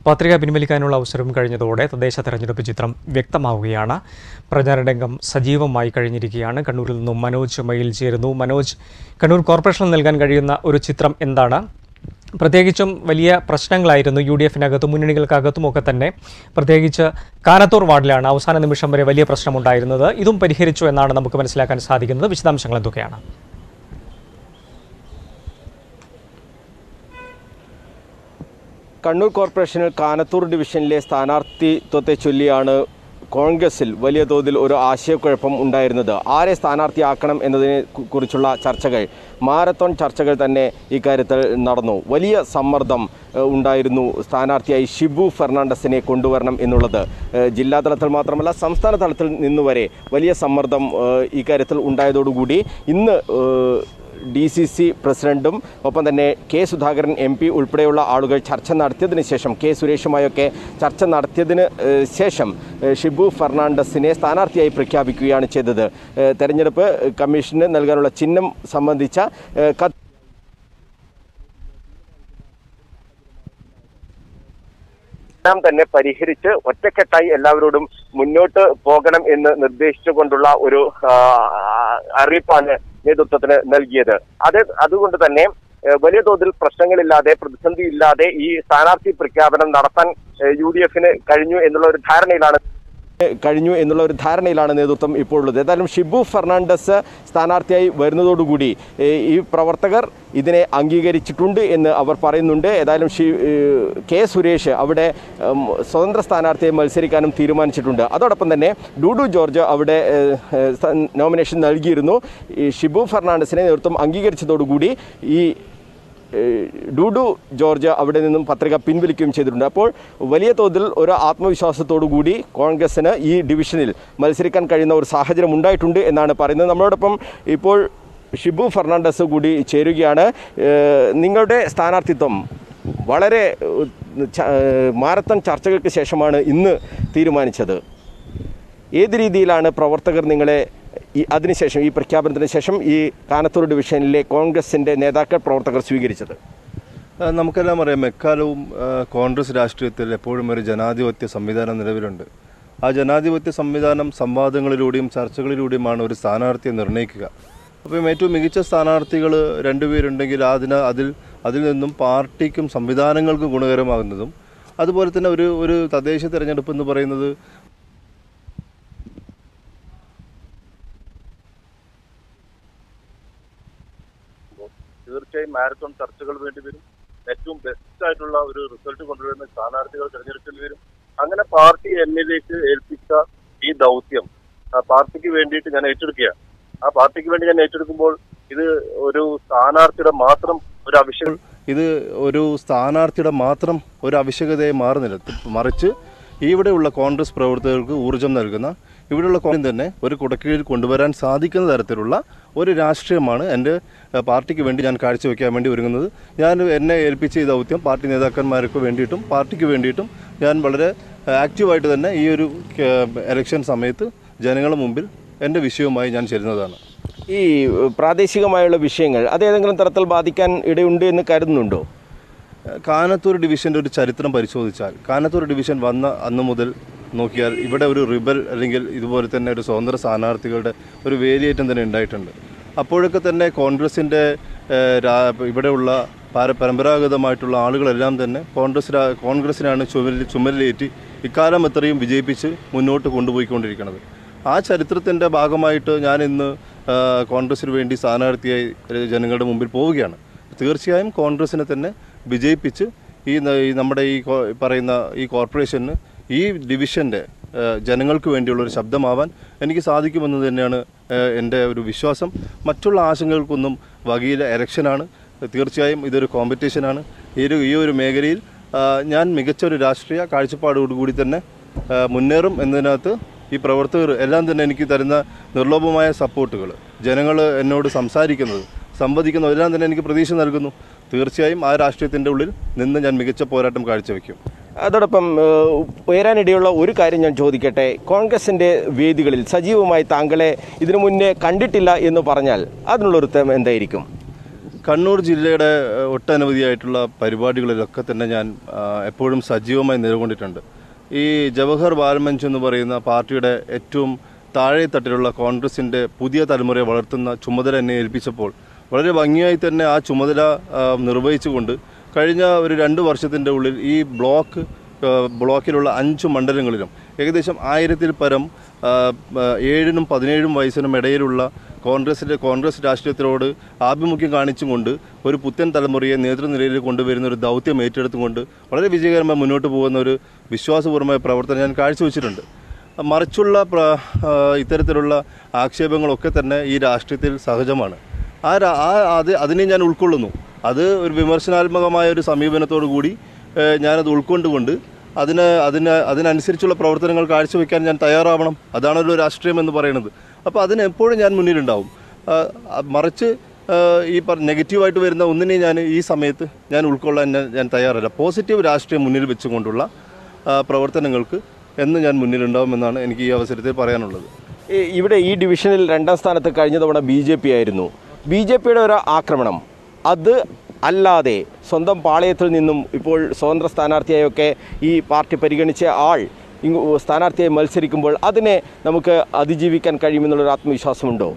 പത്രിക പിൻവലിക്കാനുള്ള അവസരം കഴിഞ്ഞതോടെ തദ്ദേശ തെരഞ്ഞെടുപ്പ് ചിത്രം വ്യക്തമാവുകയാണ് പ്രചാരണരംഗം സജീവമായി കഴിഞ്ഞിരിക്കുകയാണ് കണ്ണൂരിൽ നിന്നും മനോജ് മയിൽ ചേരുന്നു മനോജ് കണ്ണൂർ കോർപ്പറേഷനിൽ നൽകാൻ കഴിയുന്ന ഒരു ചിത്രം എന്താണ് പ്രത്യേകിച്ചും വലിയ പ്രശ്നങ്ങളായിരുന്നു യു ഡി എഫിനകത്തും മുന്നണികൾക്കകത്തുമൊക്കെ തന്നെ പ്രത്യേകിച്ച് കാനത്തൂർ വാർഡിലാണ് അവസാന നിമിഷം വരെ വലിയ പ്രശ്നമുണ്ടായിരുന്നത് ഇതും പരിഹരിച്ചു എന്നാണ് നമുക്ക് മനസ്സിലാക്കാൻ സാധിക്കുന്നത് വിശദാംശങ്ങൾ എന്തൊക്കെയാണ് കണ്ണൂർ കോർപ്പറേഷനിൽ കാനത്തൂർ ഡിവിഷനിലെ സ്ഥാനാർത്ഥിത്വത്തെ ചൊല്ലിയാണ് കോൺഗ്രസിൽ വലിയ തോതിൽ ഒരു ആശയക്കുഴപ്പം ഉണ്ടായിരുന്നത് ആരെ സ്ഥാനാർത്ഥിയാക്കണം എന്നതിനെ കു- കുറിച്ചുള്ള ചർച്ചകൾ മാരത്തോൺ ചർച്ചകൾ തന്നെ ഇക്കാര്യത്തിൽ നടന്നു വലിയ സമ്മർദ്ദം ഏഹ്, ഉണ്ടായിരുന്നു സ്ഥാനാർത്ഥിയായി ഷിബു ഫെർണാണ്ടസിനെ കൊണ്ടുവരണം എന്നുള്ളത് ഏഹ്, ജില്ലാ തലത്തിൽ മാത്രമല്ല സംസ്ഥാന തലത്തിൽ നിന്നുവരെ വലിയ സമ്മർദ്ദം ഏഹ്, ഇക്കാര്യത്തിൽ ഉണ്ടായതോടുകൂടി ഇന്ന് ഏഹ്, ഡി സി സി പ്രസിഡന്റും ഒപ്പം തന്നെ കെ സുധാകരൻ എം പി ഉൾപ്പെടെയുള്ള ആളുകൾ ചർച്ച നടത്തിയതിന് ശേഷം കെ സുരേഷുമായൊക്കെ ചർച്ച നടത്തിയതിന് ഏഹ്, ശേഷം ഏഹ്, ഷിബു ഫെർണാണ്ടസിനെ സ്ഥാനാർത്ഥിയായി പ്രഖ്യാപിക്കുകയാണ് ചെയ്തത് ഏഹ്, തെരഞ്ഞെടുപ്പ് കമ്മീഷന് നൽകാനുള്ള ചിഹ്നം സംബന്ധിച്ച ഏഹ്, കത്ത് എല്ലാം തന്നെ പരിഹരിച്ച് ഒറ്റക്കെട്ടായി എല്ലാവരോടും മുന്നോട്ട് പോകണം എന്ന് നിർദ്ദേശിച്ചുകൊണ്ടുള്ള ഒരു ആ, അറിയിപ്പാണ് നേതൃത്വത്തിന് നൽകിയത് അത് അതുകൊണ്ട് തന്നെ ഏഹ്, വലിയ തോതിൽ പ്രശ്നങ്ങളില്ലാതെ പ്രതിസന്ധി ഇല്ലാതെ ഈ സ്ഥാനാർത്ഥി പ്രഖ്യാപനം നടത്താൻ യു ഡി എഫിന് കഴിഞ്ഞു എന്നുള്ള ഒരു ധാരണയിലാണ് കഴിഞ്ഞു എന്നുള്ള ഒരു ധാരണയിലാണ് നേതൃത്വം ഇപ്പോൾ ഉള്ളത് ഏതായാലും ഷിബു ഫെർണാണ്ടസ് സ്ഥാനാർത്ഥിയായി വരുന്നതോടുകൂടി ഏഹ്, ഈ പ്രവർത്തകർ ഇതിനെ അംഗീകരിച്ചിട്ടുണ്ട് എന്ന് അവർ പറയുന്നുണ്ട് ഏതായാലും ഷി ഏഹ്, കെ സുരേഷ് അവിടെ ഉം, സ്വതന്ത്ര സ്ഥാനാർത്ഥിയെ മത്സരിക്കാനും തീരുമാനിച്ചിട്ടുണ്ട് അതോടൊപ്പം തന്നെ ഡൂഡു ജോർജ് അവിടെ ഏഹ്, ഏഹ്, സ- നോമിനേഷൻ നൽകിയിരുന്നു ഈ ഷിബു ഫെർണാണ്ടസിനെ നേതൃത്വം അംഗീകരിച്ചതോടുകൂടി ഈ ഏഹ് ഡൂഡു ജോർജ് അവിടെ നിന്നും പത്രിക പിൻവലിക്കുകയും ചെയ്തിട്ടുണ്ട് അപ്പോൾ വലിയ തോതിൽ ഒരു ആത്മവിശ്വാസത്തോടു കൂടി കോൺഗ്രസിന് ഈ ഡിവിഷനിൽ മത്സരിക്കാൻ കഴിയുന്ന ഒരു സാഹചര്യം ഉണ്ടായിട്ടുണ്ട് എന്നാണ് പറയുന്നത് നമ്മളോടൊപ്പം ഇപ്പോൾ ഷിബു ഫെർണാണ്ടസ് കൂടി ചേരുകയാണ് ഏഹ് നിങ്ങളുടെ സ്ഥാനാർത്ഥിത്വം വളരെ ഏഹ്, ച- ഏഹ്, മാരത്തൺ ചർച്ചകൾക്ക് ശേഷമാണ് ഇന്ന് തീരുമാനിച്ചത് ഏത് രീതിയിലാണ് പ്രവർത്തകർ നിങ്ങളെ ഈ അതിനുശേഷം ഈ പ്രഖ്യാപനത്തിന് ശേഷം ഈ കാനത്തൂർ ഡിവിഷനിലെ കോൺഗ്രസിൻ്റെ നേതാക്കൾ പ്രവർത്തകർ സ്വീകരിച്ചത് ആ, നമുക്കെല്ലാം അറിയാം എക്കാലവും ആ, കോൺഗ്രസ് രാഷ്ട്രീയത്തിൽ എപ്പോഴും ഒരു ജനാധിപത്യ സംവിധാനം നിലവിലുണ്ട് ആ ജനാധിപത്യ സംവിധാനം സംവാദങ്ങളിലൂടെയും ചർച്ചകളിലൂടെയുമാണ് ഒരു സ്ഥാനാർത്ഥിയെ നിർണ്ണയിക്കുക അപ്പം ഏറ്റവും മികച്ച സ്ഥാനാർത്ഥികൾ രണ്ടുപേരുണ്ടെങ്കിൽ അതിന് അതിൽ അതിൽ നിന്നും പാർട്ടിക്കും സംവിധാനങ്ങൾക്കും ഗുണകരമാകുന്നതും അതുപോലെ തന്നെ ഒരു ഒരു തദ്ദേശ തിരഞ്ഞെടുപ്പ് എന്ന് പറയുന്നത് തീർച്ചയായും മാരത്തോൺ ചർച്ചകൾ വേണ്ടി വരും ഏറ്റവും ബെസ്റ്റ് ആയിട്ടുള്ള ഒരു റിസൾട്ട് കൊണ്ടുവരുന്ന സ്ഥാനാർത്ഥികൾ തിരഞ്ഞെടുക്കേണ്ടി വരും അങ്ങനെ പാർട്ടി എന്നിലേക്ക് ഏൽപ്പിച്ച ഈ ദൗത്യം ആ പാർട്ടിക്ക് വേണ്ടിയിട്ട് ഞാൻ ഏറ്റെടുക്കുകയാണ് ആ പാർട്ടിക്ക് വേണ്ടി ഞാൻ ഏറ്റെടുക്കുമ്പോൾ ഇത് ഒരു സ്ഥാനാർത്ഥിയുടെ മാത്രം ഒരു അഭിഷേകം ഇത് ഒരു സ്ഥാനാർത്ഥിയുടെ മാത്രം ഒരു ആവശ്യകതയെ മാറുന്നില്ല മറിച്ച് ഇവിടെയുള്ള കോൺഗ്രസ് പ്രവർത്തകർക്ക് ഊർജം നൽകുന്ന ഇവിടെയുള്ള കോൺഗ്രസ് തന്നെ ഒരു കുടക്കീഴിൽ കൊണ്ടുവരാൻ സാധിക്കുന്ന തരത്തിലുള്ള ഒരു രാഷ്ട്രീയമാണ് എൻ്റെ ഏഹ്, പാർട്ടിക്ക് വേണ്ടി ഞാൻ കാഴ്ചവെക്കാൻ വേണ്ടി ഒരുങ്ങുന്നത് ഞാൻ എന്നെ ഏൽപ്പിച്ച ഈ ദൗത്യം പാർട്ടി നേതാക്കന്മാർക്ക് വേണ്ടിയിട്ടും പാർട്ടിക്ക് വേണ്ടിയിട്ടും ഞാൻ വളരെ ഏഹ്, ആക്റ്റീവായിട്ട് തന്നെ ഈ ഒരു ഏഹ്, ഇലക്ഷൻ സമയത്ത് ജനങ്ങളുടെ മുമ്പിൽ എൻ്റെ വിഷയവുമായി ഞാൻ ചേരുന്നതാണ് ഈ പ്രാദേശികമായുള്ള വിഷയങ്ങൾ അത് ഏതെങ്കിലും തരത്തിൽ ബാധിക്കാൻ ഇടയുണ്ട് എന്ന് കരുതുന്നുണ്ടോ കാനത്തൂർ ഡിവിഷൻ്റെ ഒരു ചരിത്രം പരിശോധിച്ചാൽ കാനത്തൂർ ഡിവിഷൻ വന്ന അന്ന് മുതൽ നോക്കിയാൽ ഇവിടെ ഒരു റിബൽ അല്ലെങ്കിൽ ഇതുപോലെ തന്നെ ഒരു സ്വതന്ത്ര സ്ഥാനാർത്ഥികളുടെ ഒരു വേലിയേറ്റം തന്നെ ഉണ്ടായിട്ടുണ്ട് അപ്പോഴൊക്കെ തന്നെ കോൺഗ്രസിൻ്റെ ഏഹ്, രാ- ഇവിടെയുള്ള പാര പരമ്പരാഗതമായിട്ടുള്ള ആളുകളെല്ലാം തന്നെ കോൺഗ്രസ് രാ- കോൺഗ്രസിനാണ് ചുമലിൽ ചുമലിലേറ്റി ഇക്കാലം എത്രയും വിജയിപ്പിച്ച് മുന്നോട്ട് കൊണ്ടുപോയിക്കൊണ്ടിരിക്കുന്നത് ആ ചരിത്രത്തിൻ്റെ ഭാഗമായിട്ട് ഞാൻ ഇന്ന് ആ, കോൺഗ്രസിന് വേണ്ടി സ്ഥാനാർത്ഥിയായി ജനങ്ങളുടെ മുമ്പിൽ പോവുകയാണ് തീർച്ചയായും കോൺഗ്രസിനെ തന്നെ വിജയിപ്പിച്ച് ഈ ന- ഈ നമ്മുടെ ഈ കോ- പറയുന്ന ഈ കോർപ്പറേഷന് ഈ ഡിവിഷൻ്റെ ജനങ്ങൾക്ക് വേണ്ടിയുള്ള ഒരു ശബ്ദമാവാൻ എനിക്ക് സാധിക്കുമെന്ന് തന്നെയാണ് ആ, എൻ്റെ ഒരു വിശ്വാസം മറ്റുള്ള ആശങ്കകൾക്കൊന്നും വകയില്ല എലക്ഷനാണ് തീർച്ചയായും ഇതൊരു കോമ്പറ്റീഷനാണ് ഈ ഒരു ഈ ഒരു മേഖലയിൽ ആ, ഞാൻ മികച്ച ഒരു രാഷ്ട്രീയ കാഴ്ചപ്പാടോടുകൂടി തന്നെ ആ, മുന്നേറും എന്നതിനകത്ത് ഈ പ്രവർത്തകർ എല്ലാം തന്നെ എനിക്ക് തരുന്ന നിർലോഭമായ സപ്പോർട്ടുകൾ ജനങ്ങൾ എന്നോട് സംസാരിക്കുന്നത് സംവദിക്കുന്നത് എല്ലാം തന്നെ എനിക്ക് പ്രതീക്ഷ നൽകുന്നു തീർച്ചയായും ആ രാഷ്ട്രീയത്തിൻ്റെ ഉള്ളിൽ നിന്ന് ഞാൻ മികച്ച പോരാട്ടം കാഴ്ചവെക്കും അതോടൊപ്പം ഏഹ്, ഉയരാനിടയുള്ള ഒരു കാര്യം ഞാൻ ചോദിക്കട്ടെ കോൺഗ്രസിൻ്റെ വേദികളിൽ സജീവമായി താങ്കളെ ഇതിനു മുന്നേ കണ്ടിട്ടില്ല എന്ന് പറഞ്ഞാൽ അതിനുള്ളൊരു ഉത്തരം എന്തായിരിക്കും കണ്ണൂർ ജില്ലയുടെ ഏഹ്, ഒട്ടനവധിയായിട്ടുള്ള പരിപാടികളിലൊക്കെ തന്നെ ഞാൻ ആ, എപ്പോഴും സജീവമായി നിലകൊണ്ടിട്ടുണ്ട് ഈ ജവഹർ ബാലമഞ്ച് എന്ന് പറയുന്ന പാർട്ടിയുടെ ഏറ്റവും താഴെ തട്ടിലുള്ള കോൺഗ്രസിൻ്റെ പുതിയ തലമുറയെ വളർത്തുന്ന ചുമതല എന്നെ ഏൽപ്പിച്ചപ്പോൾ വളരെ ഭംഗിയായി തന്നെ ആ ചുമതല ആ, നിർവഹിച്ചുകൊണ്ട് കഴിഞ്ഞ ഒരു രണ്ട് വർഷത്തിൻ്റെ ഉള്ളിൽ ഈ ബ്ലോക്ക് ആ, ബ്ലോക്കിലുള്ള അഞ്ച് മണ്ഡലങ്ങളിലും ഏകദേശം ആയിരത്തിൽ പരം ആ, ആ, ഏഴിനും പതിനേഴും വയസ്സിനും ഇടയിലുള്ള കോൺഗ്രസിൻ്റെ കോൺഗ്രസ് രാഷ്ട്രീയത്തിനോട് ആഭിമുഖ്യം കാണിച്ചുകൊണ്ട് ഒരു പുത്തൻ തലമുറയെ നേതൃനിരയിൽ കൊണ്ടുവരുന്ന ഒരു ദൗത്യം ഏറ്റെടുത്തുകൊണ്ട് വളരെ വിജയകരമായി മുന്നോട്ട് പോകുന്ന ഒരു വിശ്വാസപൂർവമായ പ്രവർത്തനം ഞാൻ കാഴ്ചവെച്ചിട്ടുണ്ട് മറിച്ചുള്ള പ്ര ആ, ഇത്തരത്തിലുള്ള ആക്ഷേപങ്ങളൊക്കെ തന്നെ ഈ രാഷ്ട്രീയത്തിൽ സഹജമാണ് ആ രാ- ആ അത് അതിനെ ഞാൻ ഉൾക്കൊള്ളുന്നു അത് ഒരു വിമർശനാത്മകമായ ഒരു സമീപനത്തോടു കൂടി ഏഹ്, ഞാനത് ഉൾക്കൊണ്ടുകൊണ്ട് അതിന് അതിന് അതിനനുസരിച്ചുള്ള പ്രവർത്തനങ്ങൾ കാഴ്ചവെക്കാൻ ഞാൻ തയ്യാറാവണം അതാണല്ലോ രാഷ്ട്രീയം എന്ന് പറയുന്നത് അപ്പോൾ അതിന് എപ്പോഴും ഞാൻ മുന്നിലുണ്ടാവും ആ, ആ, മറിച്ച് ആ, ഈ പറ നെഗറ്റീവായിട്ട് വരുന്ന ഒന്നിനെയും ഞാൻ ഈ സമയത്ത് ഞാൻ ഉൾക്കൊള്ളാൻ ഞാൻ ഞാൻ തയ്യാറല്ല പോസിറ്റീവ് രാഷ്ട്രീയം മുന്നിൽ വെച്ചുകൊണ്ടുള്ള ആ, പ്രവർത്തനങ്ങൾക്ക് എന്ന് ഞാൻ മുന്നിലുണ്ടാവുമെന്നാണ് എനിക്ക് ഈ അവസരത്തിൽ പറയാനുള്ളത് ഈ- ഇവിടെ ഈ ഡിവിഷനിൽ രണ്ടാം സ്ഥാനത്ത് കഴിഞ്ഞ തവണ ബി ജെ പി ആയിരുന്നു ബി ജെ പിയുടെ ഒരു ആക്രമണം അത് അല്ലാതെ സ്വന്തം പാളയത്തിൽ നിന്നും ഇപ്പോൾ സ്വതന്ത്ര സ്ഥാനാർത്ഥിയായൊക്കെ ഈ പാർട്ടി പരിഗണിച്ച ആൾ ഇങ്ങ് സ്ഥാനാർത്ഥിയായി മത്സരിക്കുമ്പോൾ അതിനെ നമുക്ക് അതിജീവിക്കാൻ കഴിയുമെന്നുള്ളൊരു ആത്മവിശ്വാസമുണ്ടോ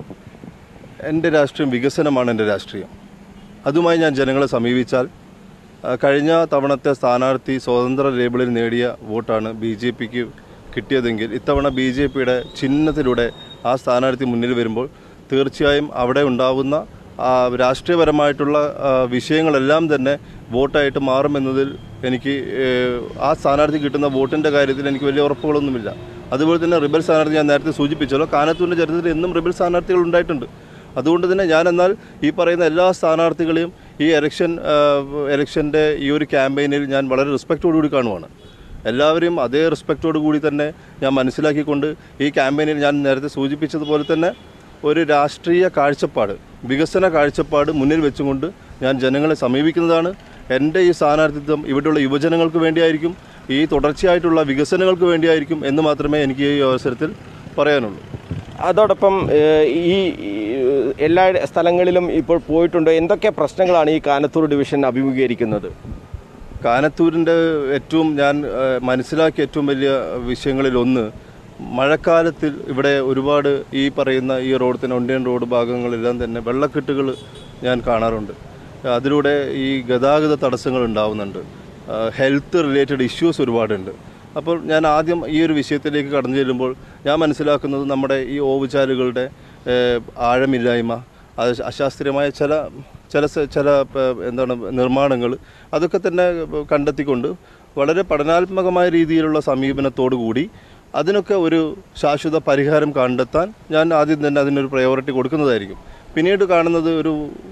എൻ്റെ രാഷ്ട്രീയം വികസനമാണ് എൻ്റെ രാഷ്ട്രീയം അതുമായി ഞാൻ ജനങ്ങളെ സമീപിച്ചാൽ ആ, കഴിഞ്ഞ തവണത്തെ സ്ഥാനാർത്ഥി സ്വതന്ത്ര ലേബിളിൽ നേടിയ വോട്ടാണ് ബി ജെ പിക്ക് കിട്ടിയതെങ്കിൽ ഇത്തവണ ബി ജെ പിയുടെ ചിഹ്നത്തിലൂടെ ആ സ്ഥാനാർത്ഥി മുന്നിൽ വരുമ്പോൾ തീർച്ചയായും അവിടെ ഉണ്ടാകുന്ന ആ, രാഷ്ട്രീയപരമായിട്ടുള്ള ആ, വിഷയങ്ങളെല്ലാം തന്നെ വോട്ടായിട്ട് മാറുമെന്നതിൽ എനിക്ക് ഏഹ്, ആ സ്ഥാനാർത്ഥി കിട്ടുന്ന വോട്ടിൻ്റെ കാര്യത്തിൽ എനിക്ക് വലിയ ഉറപ്പുകളൊന്നുമില്ല അതുപോലെ തന്നെ റിബൽ സ്ഥാനാർത്ഥി ഞാൻ നേരത്തെ സൂചിപ്പിച്ചല്ലോ കാനത്തൂരിൻ്റെ ചരിത്രത്തിൽ എന്നും റിബൽ സ്ഥാനാർത്ഥികൾ ഉണ്ടായിട്ടുണ്ട് അതുകൊണ്ട് തന്നെ ഞാൻ എന്നാൽ ഈ പറയുന്ന എല്ലാ സ്ഥാനാർത്ഥികളെയും ഈ എലക്ഷൻ എലക്ഷൻ്റെ ഈ ഒരു ക്യാമ്പയിനിൽ ഞാൻ വളരെ റെസ്പെക്റ്റോടുകൂടി കാണുവാണ് എല്ലാവരെയും അതേ റെസ്പെക്റ്റോടു കൂടി തന്നെ ഞാൻ മനസ്സിലാക്കിക്കൊണ്ട് ഈ ക്യാമ്പയിനിൽ ഞാൻ നേരത്തെ സൂചിപ്പിച്ചതുപോലെ തന്നെ ഒരു രാഷ്ട്രീയ കാഴ്ചപ്പാട് വികസന കാഴ്ചപ്പാട് മുന്നിൽ വെച്ചുകൊണ്ട് ഞാൻ ജനങ്ങളെ സമീപിക്കുന്നതാണ് എൻ്റെ ഈ സ്ഥാനാർത്ഥിത്വം ഇവിടെയുള്ള യുവജനങ്ങൾക്ക് വേണ്ടിയായിരിക്കും ഈ തുടർച്ചയായിട്ടുള്ള വികസനങ്ങൾക്ക് വേണ്ടിയായിരിക്കും എന്ന് മാത്രമേ എനിക്ക് ഈ അവസരത്തിൽ പറയാനുള്ളൂ അതോടൊപ്പം ഏഹ്, ഈ ഈ, എല്ലാ സ്ഥലങ്ങളിലും ഇപ്പോൾ പോയിട്ടുണ്ടോ എന്തൊക്കെ പ്രശ്നങ്ങളാണ് ഈ കാനത്തൂർ ഡിവിഷൻ അഭിമുഖീകരിക്കുന്നത് കാനത്തൂരിൻ്റെ ഏറ്റവും ഞാൻ ഏഹ്, മനസ്സിലാക്കിയ ഏറ്റവും വലിയ വിഷയങ്ങളിൽ ഒന്ന് മഴക്കാലത്തിൽ ഇവിടെ ഒരുപാട് ഈ പറയുന്ന ഈ റോഡ് തന്നെ ഒണ്ടിയൻ റോഡ് ഭാഗങ്ങളെല്ലാം തന്നെ വെള്ളക്കെട്ടുകൾ ഞാൻ കാണാറുണ്ട് അതിലൂടെ ഈ ഗതാഗത തടസ്സങ്ങൾ ഉണ്ടാവുന്നുണ്ട് ഹെൽത്ത് റിലേറ്റഡ് ഇഷ്യൂസ് ഒരുപാടുണ്ട് അപ്പോൾ ഞാൻ ആദ്യം ഈ ഒരു വിഷയത്തിലേക്ക് കടന്നു ചെല്ലുമ്പോൾ ഞാൻ മനസ്സിലാക്കുന്നത് നമ്മുടെ ഈ ഓവുചാലുകളുടെ ഏഹ്, ആഴമില്ലായ്മ അത് അശാസ്ത്രീയമായ ചില ചില സ- ചില പ- എന്താണ് നിർമ്മാണങ്ങൾ അതൊക്കെ തന്നെ കണ്ടെത്തിക്കൊണ്ട് വളരെ പഠനാത്മകമായ രീതിയിലുള്ള സമീപനത്തോടു കൂടി അതിനൊക്കെ ഒരു ശാശ്വത പരിഹാരം കണ്ടെത്താൻ ഞാൻ ആദ്യം തന്നെ അതിനൊരു പ്രയോറിറ്റി കൊടുക്കുന്നതായിരിക്കും പിന്നീട് കാണുന്നത് ഒരു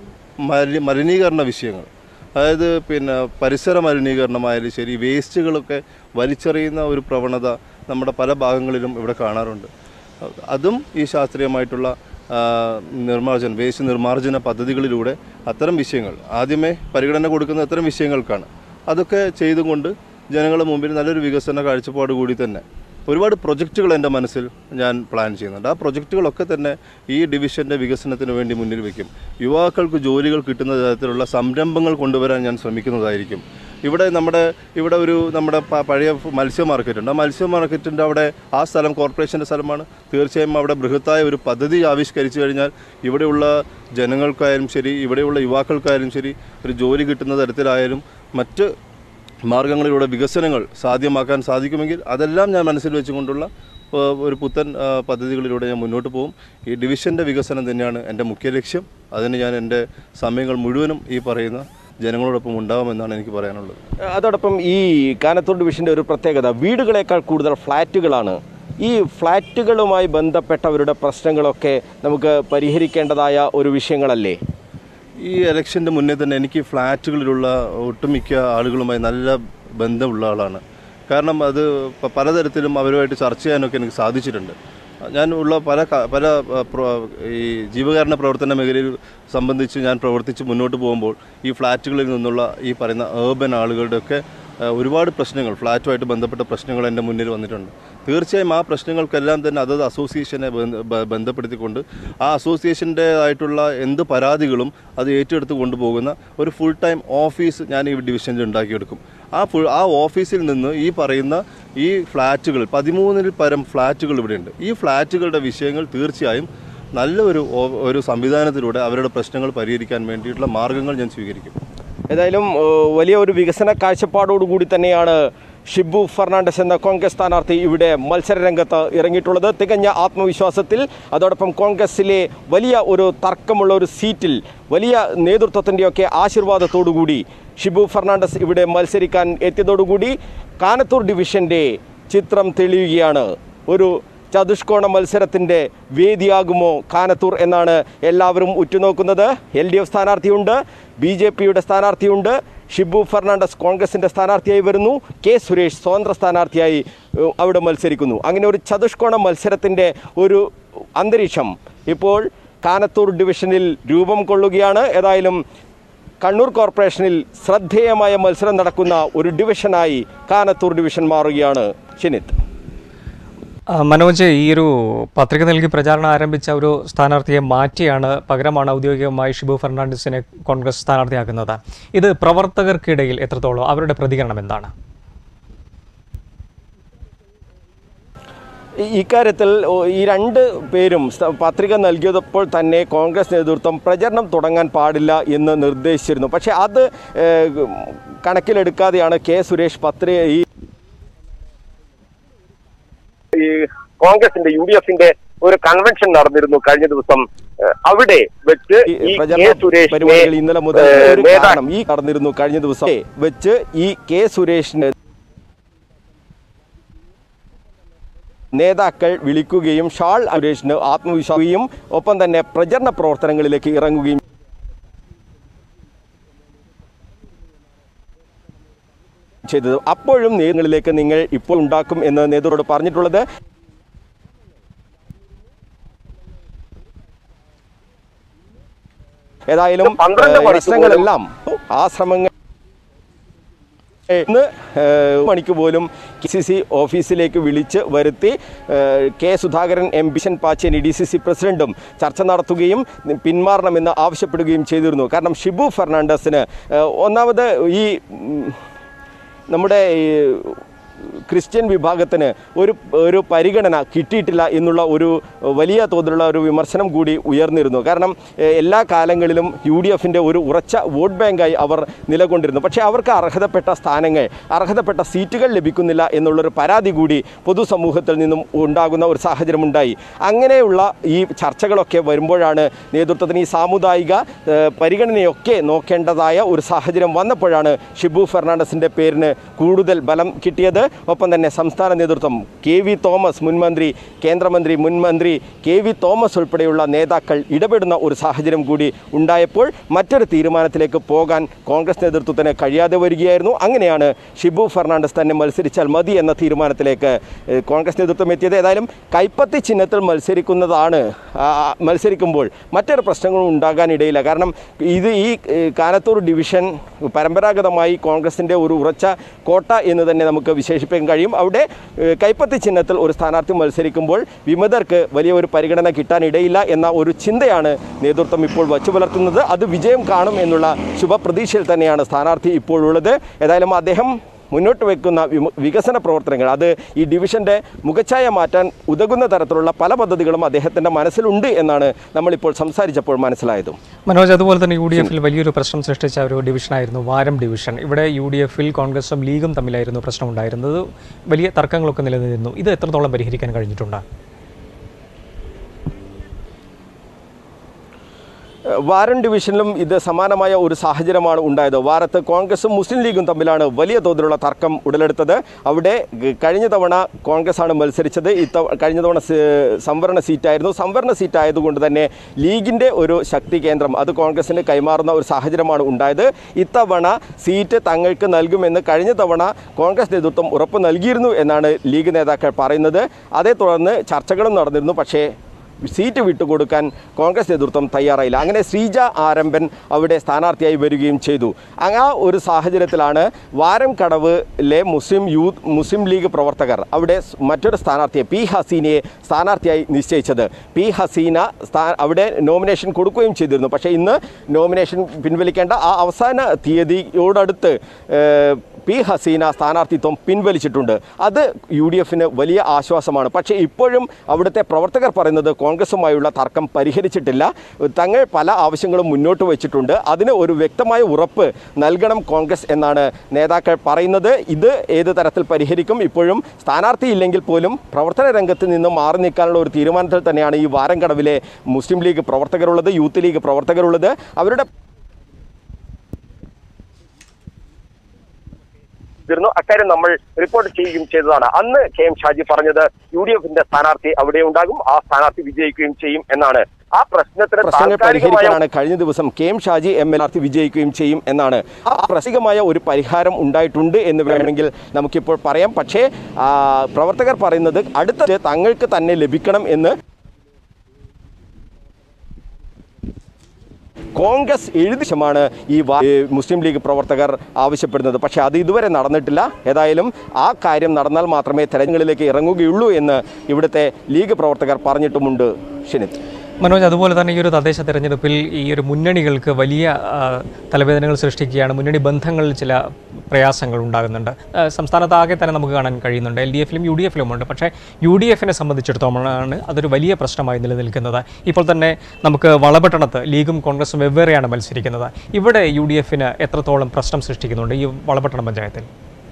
മലി മലിനീകരണ വിഷയങ്ങൾ അതായത് പിന്നെ പരിസര മലിനീകരണമായാലും ശരി വേസ്റ്റുകളൊക്കെ വലിച്ചെറിയുന്ന ഒരു പ്രവണത നമ്മുടെ പല ഭാഗങ്ങളിലും ഇവിടെ കാണാറുണ്ട് അതും ഈ ശാസ്ത്രീയമായിട്ടുള്ള ആ, നിർമ്മാർജ്ജന വേസ്റ്റ് നിർമ്മാർജ്ജന പദ്ധതികളിലൂടെ അത്തരം വിഷയങ്ങൾ ആദ്യമേ പരിഗണന കൊടുക്കുന്ന അത്തരം വിഷയങ്ങൾക്കാണ് അതൊക്കെ ചെയ്തുകൊണ്ട് ജനങ്ങളുടെ മുമ്പിൽ നല്ലൊരു വികസന കാഴ്ചപ്പാട് കൂടി തന്നെ ഒരുപാട് പ്രൊജക്റ്റുകൾ എൻ്റെ മനസ്സിൽ ഞാൻ പ്ലാൻ ചെയ്യുന്നുണ്ട് ആ പ്രൊജക്റ്റുകളൊക്കെ തന്നെ ഈ ഡിവിഷൻ്റെ വികസനത്തിന് വേണ്ടി മുന്നിൽ വയ്ക്കും യുവാക്കൾക്ക് ജോലികൾ കിട്ടുന്ന തരത്തിലുള്ള സംരംഭങ്ങൾ കൊണ്ടുവരാൻ ഞാൻ ശ്രമിക്കുന്നതായിരിക്കും ഇവിടെ നമ്മുടെ ഇവിടെ ഒരു നമ്മുടെ പ- പഴയ മത്സ്യ മാർക്കറ്റ് ഉണ്ട് ആ മത്സ്യ മാർക്കറ്റിൻ്റെ അവിടെ ആ സ്ഥലം കോർപ്പറേഷൻ്റെ സ്ഥലമാണ് തീർച്ചയായും അവിടെ ബൃഹത്തായ ഒരു പദ്ധതി ആവിഷ്കരിച്ചു കഴിഞ്ഞാൽ ഇവിടെയുള്ള ജനങ്ങൾക്കായാലും ശരി ഇവിടെയുള്ള യുവാക്കൾക്കായാലും ശരി ഒരു ജോലി കിട്ടുന്ന തരത്തിലായാലും മറ്റ് മാർഗങ്ങളിലൂടെ വികസനങ്ങൾ സാധ്യമാക്കാൻ സാധിക്കുമെങ്കിൽ അതെല്ലാം ഞാൻ മനസ്സിൽ വെച്ചുകൊണ്ടുള്ള ആ, ഒരു പുത്തൻ ആ, പദ്ധതികളിലൂടെ ഞാൻ മുന്നോട്ട് പോകും ഈ ഡിവിഷൻ്റെ വികസനം തന്നെയാണ് എൻ്റെ മുഖ്യ ലക്ഷ്യം അതിന് ഞാൻ എൻ്റെ സമയങ്ങൾ മുഴുവനും ഈ പറയുന്ന ജനങ്ങളോടൊപ്പം ഉണ്ടാവുമെന്നാണ് എനിക്ക് പറയാനുള്ളത് അതോടൊപ്പം ഈ കാനത്തൂർ ഡിവിഷൻ്റെ ഒരു പ്രത്യേകത വീടുകളേക്കാൾ കൂടുതൽ ഫ്ലാറ്റുകളാണ് ഈ ഫ്ലാറ്റുകളുമായി ബന്ധപ്പെട്ടവരുടെ പ്രശ്നങ്ങളൊക്കെ നമുക്ക് പരിഹരിക്കേണ്ടതായ ഒരു വിഷയങ്ങളല്ലേ ഈ ഇലക്ഷൻ്റെ മുന്നേ തന്നെ എനിക്ക് ഫ്ലാറ്റുകളിലുള്ള ഒട്ടുമിക്ക ആളുകളുമായി നല്ല ബന്ധമുള്ള ആളാണ് കാരണം അത് പ- പലതരത്തിലും അവരുമായിട്ട് ചർച്ച ചെയ്യാനൊക്കെ എനിക്ക് സാധിച്ചിട്ടുണ്ട് ഞാൻ ഉള്ള പല ക- പല ആ, പ്ര- ഈ ജീവകാരുണ്യ പ്രവർത്തന മേഖലയിൽ സംബന്ധിച്ച് ഞാൻ പ്രവർത്തിച്ച് മുന്നോട്ട് പോകുമ്പോൾ ഈ ഫ്ലാറ്റുകളിൽ നിന്നുള്ള ഈ പറയുന്ന ഏർബൻ ആളുകളുടെയൊക്കെ ഏഹ്, ഒരുപാട് പ്രശ്നങ്ങൾ ഫ്ലാറ്റുമായിട്ട് ബന്ധപ്പെട്ട പ്രശ്നങ്ങൾ എൻ്റെ മുന്നിൽ വന്നിട്ടുണ്ട് തീർച്ചയായും ആ പ്രശ്നങ്ങൾക്കെല്ലാം തന്നെ അതത് അസോസിയേഷനെ ബന്ധ- ബ- ബന്ധപ്പെടുത്തിക്കൊണ്ട് ആ അസോസിയേഷൻ്റേതായിട്ടുള്ള എന്ത് പരാതികളും അത് ഏറ്റെടുത്ത് കൊണ്ടുപോകുന്ന ഒരു ഫുൾ ടൈം ഓഫീസ് ഞാൻ ഈ ഡിവിഷനിൽ ഉണ്ടാക്കിയെടുക്കും ആ ഫുൾ ആ ഓഫീസിൽ നിന്ന് ഈ പറയുന്ന ഈ ഫ്ലാറ്റുകൾ പതിമൂന്നിൽ പരം ഫ്ലാറ്റുകൾ ഇവിടെയുണ്ട് ഈ ഫ്ലാറ്റുകളുടെ വിഷയങ്ങൾ തീർച്ചയായും നല്ലൊരു ഓ- ഒരു സംവിധാനത്തിലൂടെ അവരുടെ പ്രശ്നങ്ങൾ പരിഹരിക്കാൻ വേണ്ടിയിട്ടുള്ള മാർഗങ്ങൾ ഞാൻ സ്വീകരിക്കും ഏതായാലും ഏഹ്, വലിയ ഒരു വികസന കാഴ്ചപ്പാടോടുകൂടി തന്നെയാണ് ഷിബു ഫെർണാണ്ടസ് എന്ന കോൺഗ്രസ് സ്ഥാനാർത്ഥി ഇവിടെ മത്സര രംഗത്ത് ഇറങ്ങിയിട്ടുള്ളത് തികഞ്ഞ ആത്മവിശ്വാസത്തിൽ അതോടൊപ്പം കോൺഗ്രസിലെ വലിയ ഒരു തർക്കമുള്ള ഒരു സീറ്റിൽ വലിയ നേതൃത്വത്തിൻ്റെയൊക്കെ ആശീർവാദത്തോടുകൂടി ഷിബു ഫെർണാണ്ടസ് ഇവിടെ മത്സരിക്കാൻ എത്തിയതോടുകൂടി കാനത്തൂർ ഡിവിഷൻ്റെ ചിത്രം തെളിയുകയാണ് ഒരു ചതുഷ്കോണ മത്സരത്തിൻ്റെ വേദിയാകുമോ കാനത്തൂർ എന്നാണ് എല്ലാവരും ഉറ്റുനോക്കുന്നത് എൽ ഡി എഫ് സ്ഥാനാർത്ഥിയുണ്ട് ബി ജെ പിയുടെ സ്ഥാനാർത്ഥിയുണ്ട് ഷിബു ഫെർണാണ്ടസ് കോൺഗ്രസിൻ്റെ സ്ഥാനാർത്ഥിയായി വരുന്നു കെ സുരേഷ് സ്വതന്ത്ര സ്ഥാനാർത്ഥിയായി ഏഹ്, അവിടെ മത്സരിക്കുന്നു അങ്ങനെ ഒരു ചതുഷ്കോണ മത്സരത്തിൻ്റെ ഒരു അന്തരീക്ഷം ഇപ്പോൾ കാനത്തൂർ ഡിവിഷനിൽ രൂപം കൊള്ളുകയാണ് ഏതായാലും കണ്ണൂർ കോർപ്പറേഷനിൽ ശ്രദ്ധേയമായ മത്സരം നടക്കുന്ന ഒരു ഡിവിഷനായി കാനത്തൂർ ഡിവിഷൻ മാറുകയാണ് ഷിനിത്ത് ആ, മനോജ് ഈ ഒരു പത്രിക നൽകി പ്രചാരണം ആരംഭിച്ച ഒരു സ്ഥാനാർത്ഥിയെ മാറ്റിയാണ് പകരമാണ് ഔദ്യോഗികമായി ഷിബു ഫെർണാണ്ടസിനെ കോൺഗ്രസ് സ്ഥാനാർത്ഥിയാക്കുന്നത് ഇത് പ്രവർത്തകർക്കിടയിൽ എത്രത്തോളം അവരുടെ പ്രതികരണം എന്താണ് ഈ- ഇക്കാര്യത്തിൽ ഓ, ഈ രണ്ട് പേരും സ്ഥ- പത്രിക നൽകിയപ്പോൾ തന്നെ കോൺഗ്രസ് നേതൃത്വം പ്രചരണം തുടങ്ങാൻ പാടില്ല എന്ന് നിർദ്ദേശിച്ചിരുന്നു പക്ഷേ അത് ഏഹ്, കണക്കിലെടുക്കാതെയാണ് കെ സുരേഷ് പത്രിക ഈ ഈ കോൺഗ്രസിന്റെ യു ഡി എഫിന്റെ ഒരു കൺവെൻഷൻ നടന്നിരുന്നു കഴിഞ്ഞ ദിവസം ഏഹ് അവിടെ വെച്ച് ഈ ഈ കെ പ്രചരണ സുരേഷിനെ പരിപാടികൾ ഇന്നലെ മുതൽ ഏഹ് ഒരു നേതാ- കാരണം ഈ നടന്നിരുന്നു കഴിഞ്ഞ ദിവസം വെച്ച് ഈ കെ സുരേഷിന് നേതാക്കൾ വിളിക്കുകയും ഷാൾ സുരേഷിന് ആത്മവിശ്വാസവും ഒപ്പം തന്നെ പ്രചരണ പ്രവർത്തനങ്ങളിലേക്ക് ഇറങ്ങുകയും ചെയ്തത് അപ്പോഴും നേതൃത്വങ്ങളിലേക്ക് നിങ്ങൾ ഇപ്പോൾ ഉണ്ടാക്കും എന്ന് നേതൃത്വത്തോട് പറഞ്ഞിട്ടുള്ളത് ഏതായാലും പന്ത്രണ്ട് ഏഹ്, മണിക്ക് പ്രശ്നങ്ങളെല്ലാം ആ ശ്രമങ്ങൾ ഇന്ന് ഏഹ്, മണിക്ക് പോലും കെ സി സി ഓഫീസിലേക്ക് വിളിച്ച് വരുത്തി ഏഹ്, K Sudhakaran M Bishan Pacheni D C C പ്രസിഡന്റും ചർച്ച നടത്തുകയും പിന്മാറണമെന്ന് ആവശ്യപ്പെടുകയും ചെയ്തിരുന്നു കാരണം ഷിബു ഫെർണാണ്ടസിന് ഏഹ്, ഒന്നാമത് ഈ ഉം, നമ്മുടെ ഈ ക്രിസ്ത്യൻ വിഭാഗത്തിന് ഒരു ഒരു പരിഗണന കിട്ടിയിട്ടില്ല എന്നുള്ള ഒരു വലിയ തോതിലുള്ള ഒരു വിമർശനം കൂടി ഉയർന്നിരുന്നു കാരണം എഹ്, എല്ലാ കാലങ്ങളിലും യു ഡി എഫിൻ്റെ ഒരു ഉറച്ച വോട്ട് ബാങ്കായി അവർ നിലകൊണ്ടിരുന്നു പക്ഷേ അവർക്ക് അർഹതപ്പെട്ട സ്ഥാനങ്ങൾ അർഹതപ്പെട്ട സീറ്റുകൾ ലഭിക്കുന്നില്ല എന്നുള്ളൊരു പരാതി കൂടി പൊതുസമൂഹത്തിൽ നിന്നും ഉണ്ടാകുന്ന ഒരു സാഹചര്യമുണ്ടായി അങ്ങനെയുള്ള ഈ ചർച്ചകളൊക്കെ വരുമ്പോഴാണ് നേതൃത്വത്തിന് ഈ സാമുദായിക ഏഹ്, പരിഗണനയൊക്കെ നോക്കേണ്ടതായ ഒരു സാഹചര്യം വന്നപ്പോഴാണ് ഷിബു ഫെർണാണ്ടസിൻ്റെ പേരിന് കൂടുതൽ ബലം കിട്ടിയത് ഒപ്പം തന്നെ സംസ്ഥാന നേതൃത്വം കെ വി തോമസ് മുൻമന്ത്രി കേന്ദ്രമന്ത്രി മുൻമന്ത്രി കെ വി തോമസ് ഉൾപ്പെടെയുള്ള നേതാക്കൾ ഇടപെടുന്ന ഒരു സാഹചര്യം കൂടി ഉണ്ടായപ്പോൾ മറ്റൊരു തീരുമാനത്തിലേക്ക് പോകാൻ കോൺഗ്രസ് നേതൃത്വത്തിന് കഴിയാതെ വരികയായിരുന്നു അങ്ങനെയാണ് ഷിബു ഫെർണാണ്ടസ് തന്നെ മത്സരിച്ചാൽ മതി എന്ന തീരുമാനത്തിലേക്ക് ഏഹ്, കോൺഗ്രസ് നേതൃത്വം എത്തിയത് ഏതായാലും കൈപ്പത്തി ചിഹ്നത്തിൽ മത്സരിക്കുന്നതാണ് ആ, മത്സരിക്കുമ്പോൾ മറ്റൊരു പ്രശ്നങ്ങളും ഉണ്ടാകാനിടയില്ല കാരണം ഇത് ഈ ഏഹ്, കാനത്തൂർ ഡിവിഷൻ പരമ്പരാഗതമായി കോൺഗ്രസിൻ്റെ ഒരു ഉറച്ച കോട്ട എന്ന് തന്നെ നമുക്ക് വിശേഷിപ്പിക്കാൻ കഴിയും അവിടെ ഏഹ്, കൈപ്പത്തി ചിഹ്നത്തിൽ ഒരു സ്ഥാനാർത്ഥി മത്സരിക്കുമ്പോൾ വിമതർക്ക് വലിയ ഒരു പരിഗണന കിട്ടാനിടയില്ല എന്ന ഒരു ചിന്തയാണ് നേതൃത്വം ഇപ്പോൾ വച്ചു പുലർത്തുന്നത് അത് വിജയം കാണും എന്നുള്ള ശുഭപ്രതീക്ഷയിൽ തന്നെയാണ് സ്ഥാനാർത്ഥി ഇപ്പോഴുള്ളത് ഏതായാലും അദ്ദേഹം മുന്നോട്ട് വെക്കുന്ന വിമ- വികസന പ്രവർത്തനങ്ങൾ അത് ഈ ഡിവിഷൻ്റെ മുഖച്ഛായ മാറ്റാൻ ഉതകുന്ന തരത്തിലുള്ള പല പദ്ധതികളും അദ്ദേഹത്തിൻ്റെ മനസ്സിലുണ്ട് എന്നാണ് നമ്മളിപ്പോൾ സംസാരിച്ചപ്പോൾ മനസ്സിലായതും മനോജ് അതുപോലെ തന്നെ യു ഡി എഫിൽ വലിയൊരു പ്രശ്നം സൃഷ്ടിച്ച ഒരു ഡിവിഷനായിരുന്നു വാരം ഡിവിഷൻ ഇവിടെ യു ഡി എഫിൽ കോൺഗ്രസും ലീഗും തമ്മിലായിരുന്നു പ്രശ്നം ഉണ്ടായിരുന്നത് വലിയ തർക്കങ്ങളൊക്കെ നിലനിന്നിരുന്നു ഇത് എത്രത്തോളം പരിഹരിക്കാൻ കഴിഞ്ഞിട്ടുണ്ട് വാരൻ ഡിവിഷനിലും ഇത് സമാനമായ ഒരു സാഹചര്യമാണ് ഉണ്ടായത് വാരത്ത് കോൺഗ്രസും മുസ്ലിം ലീഗും തമ്മിലാണ് വലിയ തോതിലുള്ള തർക്കം ഉടലെടുത്തത് അവിടെ ഗ- കഴിഞ്ഞ തവണ കോൺഗ്രസ് ആണ് മത്സരിച്ചത് ഇത്ത കഴിഞ്ഞ തവണ സ- സംവരണ സീറ്റായിരുന്നു സംവരണ സീറ്റ് ആയതുകൊണ്ട് തന്നെ ലീഗിൻ്റെ ഒരു ശക്തി കേന്ദ്രം അത് കോൺഗ്രസിന് കൈമാറുന്ന ഒരു സാഹചര്യമാണ് ഉണ്ടായത് ഇത്തവണ സീറ്റ് തങ്ങൾക്ക് നൽകുമെന്ന് കഴിഞ്ഞ തവണ കോൺഗ്രസ് നേതൃത്വം ഉറപ്പ് നൽകിയിരുന്നു എന്നാണ് ലീഗ് നേതാക്കൾ പറയുന്നത് അതേ തുടർന്ന് ചർച്ചകളും നടന്നിരുന്നു പക്ഷേ സീറ്റ് വിട്ടുകൊടുക്കാൻ കോൺഗ്രസ് നേതൃത്വം തയ്യാറായില്ല അങ്ങനെ ശ്രീജ ആരംഭൻ അവിടെ സ്ഥാനാർത്ഥിയായി വരികയും ചെയ്തു ആ ഒരു സാഹചര്യത്തിലാണ് വാരം കടവിലെ മുസ്ലിം യൂത്ത് മുസ്ലിം ലീഗ് പ്രവർത്തകർ അവിടെ സ് മറ്റൊരു സ്ഥാനാർത്ഥിയെ പി ഹസീനയെ സ്ഥാനാർത്ഥിയായി നിശ്ചയിച്ചത് പി ഹസീന സ്ഥാ അവിടെ നോമിനേഷൻ കൊടുക്കുകയും ചെയ്തിരുന്നു പക്ഷേ ഇന്ന് നോമിനേഷൻ പിൻവലിക്കേണ്ട ആ അവസാന തീയതിയോടടുത്ത് ഏഹ്, പി ഹസീന സ്ഥാനാർത്ഥിത്വം പിൻവലിച്ചിട്ടുണ്ട് അത് യു ഡി എഫിന് വലിയ ആശ്വാസമാണ് പക്ഷേ ഇപ്പോഴും അവിടുത്തെ പ്രവർത്തകർ പറയുന്നത് കോൺഗ്രസുമായുള്ള തർക്കം പരിഹരിച്ചിട്ടില്ല തങ്ങൾ പല ആവശ്യങ്ങളും മുന്നോട്ട് വെച്ചിട്ടുണ്ട് അതിന് ഒരു വ്യക്തമായ ഉറപ്പ് നൽകണം കോൺഗ്രസ് എന്നാണ് നേതാക്കൾ പറയുന്നത് ഇത് ഏത് തരത്തിൽ പരിഹരിക്കും ഇപ്പോഴും സ്ഥാനാർത്ഥിയില്ലെങ്കിൽ പോലും പ്രവർത്തന രംഗത്ത് നിന്ന് മാറി നിൽക്കാനുള്ള ഒരു തീരുമാനത്തിൽ തന്നെയാണ് ഈ വാരംകടവിലെ മുസ്ലിം ലീഗ് പ്രവർത്തകരുള്ളത് യൂത്ത് ലീഗ് പ്രവർത്തകരുള്ളത് അവരുടെ ിരുന്നു അക്കാര്യം നമ്മൾ റിപ്പോർട്ട് ചെയ്യുകയും ചെയ്തതാണ് അന്ന് കെ എം ഷാജി പറഞ്ഞത് യു ഡി എഫിന്റെ സ്ഥാനാർത്ഥി അവിടെ ഉണ്ടാകും ആ സ്ഥാനാർത്ഥി വിജയിക്കുകയും ചെയ്യും എന്നാണ് ആ പ്രശ്നത്തിന് പ്രശ്നങ്ങൾ താൽക്കാലികമായ പരിഹരിക്കാനാണ് കഴിഞ്ഞ ദിവസം K M Shaji M L R വിജയിക്കുകയും ചെയ്യും എന്നാണ് ആ പ്രസികമായ ഒരു പരിഹാരം ഉണ്ടായിട്ടുണ്ട് എന്ന് വേണമെങ്കിൽ നമുക്കിപ്പോൾ പറയാം പക്ഷേ ആ, പ്രവർത്തകർ പറയുന്നത് അടുത്ത തങ്ങൾക്ക് തന്നെ ലഭിക്കണം എന്ന് കോൺഗ്രസ് എഴുതിശമാണ് ഈ വാ- ഈ മുസ്ലിം ലീഗ് പ്രവർത്തകർ ആവശ്യപ്പെടുന്നത് പക്ഷേ അത് ഇതുവരെ നടന്നിട്ടില്ല ഏതായാലും ആ കാര്യം നടന്നാൽ മാത്രമേ തെരഞ്ഞെടുപ്പിലേക്ക് ഇറങ്ങുകയുള്ളൂ എന്ന് ഇവിടുത്തെ ലീഗ് പ്രവർത്തകർ പറഞ്ഞിട്ടുമുണ്ട് ഷിനിത് മനോജ് അതുപോലെ തന്നെ ഈ ഒരു തദ്ദേശ തെരഞ്ഞെടുപ്പിൽ ഈ ഒരു മുന്നണികൾക്ക് വലിയ ആ, തലവേദനകൾ സൃഷ്ടിക്കുകയാണ് മുന്നണി ബന്ധങ്ങളിൽ ചില പ്രയാസങ്ങൾ ഉണ്ടാകുന്നുണ്ട് ആ, സംസ്ഥാനത്താകെ തന്നെ നമുക്ക് കാണാൻ കഴിയുന്നുണ്ട് എൽ ഡി എഫിലും യു ഡി എഫിലും ഉണ്ട് പക്ഷേ യു ഡി എഫിനെ സംബന്ധിച്ചിടത്തോളമാണ് അതൊരു വലിയ പ്രശ്നമായി നിലനിൽക്കുന്നത് ഇപ്പോൾ തന്നെ നമുക്ക് വളപട്ടണത്ത് ലീഗും കോൺഗ്രസും വെവ്വേറെയാണ് മത്സരിക്കുന്നത് ഇവിടെ യു ഡി എഫിന് എത്രത്തോളം പ്രശ്നം സൃഷ്ടിക്കുന്നുണ്ട് ഈ വളപട്ടണം പഞ്ചായത്തിൽ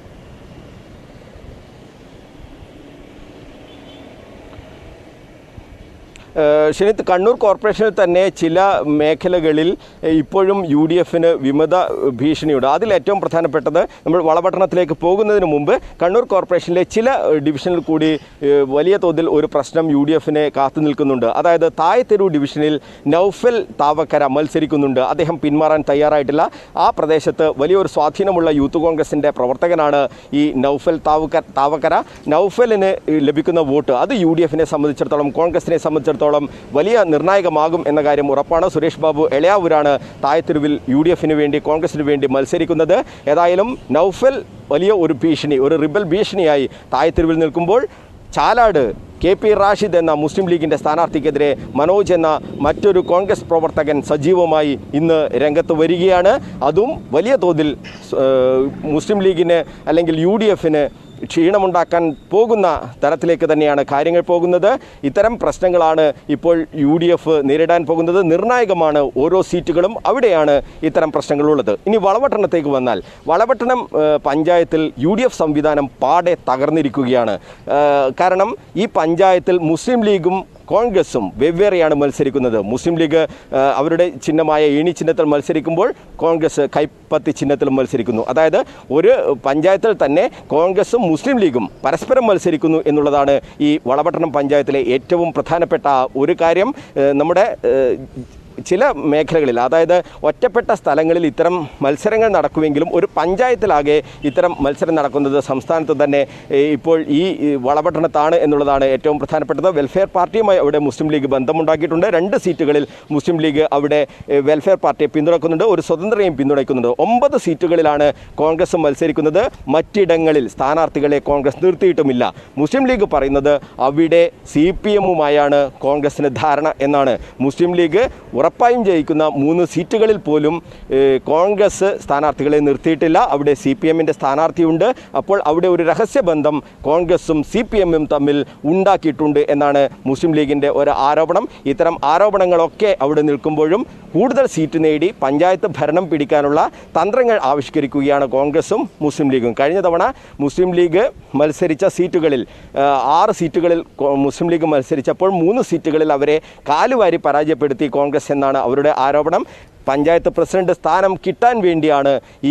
ഏഹ് ഷെനിത്ത് കണ്ണൂർ കോർപ്പറേഷനിൽ തന്നെ ചില മേഖലകളിൽ ഏഹ് ഇപ്പോഴും യു ഡി എഫിന് വിമത ഭീഷണിയുണ്ട് അതിൽ ഏറ്റവും പ്രധാനപ്പെട്ടത് നമ്മൾ വളപട്ടണത്തിലേക്ക് പോകുന്നതിന് മുമ്പ് കണ്ണൂർ കോർപ്പറേഷനിലെ ചില ഏഹ് ഡിവിഷനിൽ കൂടി ഏഹ് വലിയ തോതിൽ ഒരു പ്രശ്നം യു ഡി എഫിനെ കാത്തു നിൽക്കുന്നുണ്ട് അതായത് തായത്തെരു ഡിവിഷനിൽ നൗഫൽ താവക്കര മത്സരിക്കുന്നുണ്ട് അദ്ദേഹം പിന്മാറാൻ തയ്യാറായിട്ടില്ല ആ പ്രദേശത്ത് വലിയൊരു സ്വാധീനമുള്ള യൂത്ത് കോൺഗ്രസിൻ്റെ പ്രവർത്തകനാണ് ഈ നൗഫൽ താവക്ക താവക്കര നൗഫലിന് ലഭിക്കുന്ന വോട്ട് അത് യു ഡി എഫിനെ സംബന്ധിച്ചിടത്തോളം കോൺഗ്രസിനെ സംബന്ധിച്ചിടത്തോളം വലിയ നിർണായകമാകും എന്ന കാര്യം ഉറപ്പാണ് സുരേഷ് ബാബു എളയാവൂരാണ് തായത്തെരുവിൽ യു ഡി എഫിന് വേണ്ടി കോൺഗ്രസിന് വേണ്ടി മത്സരിക്കുന്നത് ഏതായാലും നൗഫൽ വലിയ ഒരു ഭീഷണി ഒരു റിബൽ ഭീഷണിയായി തായത്തെരുവിൽ നിൽക്കുമ്പോൾ ചാലാട് കെ പി റാഷിദ് എന്ന മുസ്ലിം ലീഗിൻ്റെ സ്ഥാനാർത്ഥിക്കെതിരെ മനോജ് എന്ന മറ്റൊരു കോൺഗ്രസ് പ്രവർത്തകൻ സജീവമായി ഇന്ന് രംഗത്ത് വരികയാണ് അതും വലിയ തോതിൽ ഏഹ്, മുസ്ലിം ലീഗിന് അല്ലെങ്കിൽ യു ഡി എഫിന് ക്ഷീണമുണ്ടാക്കാൻ പോകുന്ന തരത്തിലേക്ക് തന്നെയാണ് കാര്യങ്ങൾ പോകുന്നത് ഇത്തരം പ്രശ്നങ്ങളാണ് ഇപ്പോൾ യു ഡി എഫ് നേരിടാൻ പോകുന്നത് നിർണായകമാണ് ഓരോ സീറ്റുകളും അവിടെയാണ് ഇത്തരം പ്രശ്നങ്ങളുള്ളത് ഇനി വളപട്ടണത്തേക്ക് വന്നാൽ വളപട്ടണം ഏഹ്, പഞ്ചായത്തിൽ യു ഡി എഫ് സംവിധാനം പാടെ തകർന്നിരിക്കുകയാണ് ഏഹ്, കാരണം ഈ പഞ്ചായത്തിൽ മുസ്ലിം ലീഗും കോൺഗ്രസും വെവ്വേറെയാണ് മത്സരിക്കുന്നത് മുസ്ലിം ലീഗ് ആ, അവരുടെ ചിഹ്നമായ ഏണി ചിഹ്നത്തിൽ മത്സരിക്കുമ്പോൾ കോൺഗ്രസ് കൈപ്പത്തി ചിഹ്നത്തിൽ മത്സരിക്കുന്നു അതായത് ഒരു പഞ്ചായത്തിൽ തന്നെ കോൺഗ്രസും മുസ്ലിം ലീഗും പരസ്പരം മത്സരിക്കുന്നു എന്നുള്ളതാണ് ഈ വളപട്ടണം പഞ്ചായത്തിലെ ഏറ്റവും പ്രധാനപ്പെട്ട ഒരു കാര്യം ഏ, നമ്മുടെ ഏ, ചില മേഖലകളിൽ അതായത് ഒറ്റപ്പെട്ട സ്ഥലങ്ങളിൽ ഇത്തരം മത്സരങ്ങൾ നടക്കുമെങ്കിലും ഒരു പഞ്ചായത്തിലാകെ ഇത്തരം മത്സരം നടക്കുന്നത് സംസ്ഥാനത്ത് തന്നെ ഏ, ഇപ്പോൾ ഈ ഈ വളപട്ടണത്താണ് എന്നുള്ളതാണ് ഏറ്റവും പ്രധാനപ്പെട്ടത് വെൽഫെയർ പാർട്ടിയുമായി അവിടെ മുസ്ലിം ലീഗ് ബന്ധമുണ്ടാക്കിയിട്ടുണ്ട് രണ്ട് സീറ്റുകളിൽ മുസ്ലിം ലീഗ് അവിടെ ഏ, വെൽഫെയർ പാർട്ടിയെ പിന്തുണക്കുന്നുണ്ട് ഒരു സ്വതന്ത്രയും പിന്തുണയ്ക്കുന്നുണ്ട് ഒമ്പത് സീറ്റുകളിലാണ് കോൺഗ്രസ് മത്സരിക്കുന്നത് മറ്റിടങ്ങളിൽ സ്ഥാനാർത്ഥികളെ കോൺഗ്രസ് നിർത്തിയിട്ടുമില്ല മുസ്ലിം ലീഗ് പറയുന്നത് അവിടെ സി പി എമ്മുമായാണ് കോൺഗ്രസിന് ധാരണ എന്നാണ് മുസ്ലിം ലീഗ് ഉറപ്പായും ജയിക്കുന്ന മൂന്ന് സീറ്റുകളിൽ പോലും ഏഹ്, കോൺഗ്രസ് സ്ഥാനാർത്ഥികളെ നിർത്തിയിട്ടില്ല അവിടെ സി പി എമ്മിൻ്റെ സ്ഥാനാർത്ഥിയുണ്ട് അപ്പോൾ അവിടെ ഒരു രഹസ്യബന്ധം കോൺഗ്രസും സി പി എമ്മും തമ്മിൽ ഉണ്ടാക്കിയിട്ടുണ്ട് എന്നാണ് മുസ്ലിം ലീഗിൻ്റെ ഒരു ആരോപണം ഇത്തരം ആരോപണങ്ങളൊക്കെ അവിടെ നിൽക്കുമ്പോഴും കൂടുതൽ സീറ്റ് നേടി പഞ്ചായത്ത് ഭരണം പിടിക്കാനുള്ള തന്ത്രങ്ങൾ ആവിഷ്കരിക്കുകയാണ് കോൺഗ്രസും മുസ്ലിം ലീഗും കഴിഞ്ഞ തവണ മുസ്ലിം ലീഗ് മത്സരിച്ച സീറ്റുകളിൽ ആ, ആറ് സീറ്റുകളിൽ കോ- മുസ്ലിം ലീഗ് മത്സരിച്ചപ്പോൾ മൂന്ന് സീറ്റുകളിൽ അവരെ കാലുവാരി പരാജയപ്പെടുത്തി കോൺഗ്രസ് എന്നാണ് അവരുടെ ആരോപണം പഞ്ചായത്ത് പ്രസിഡന്റ് സ്ഥാനം കിട്ടാൻ വേണ്ടിയാണ് ഈ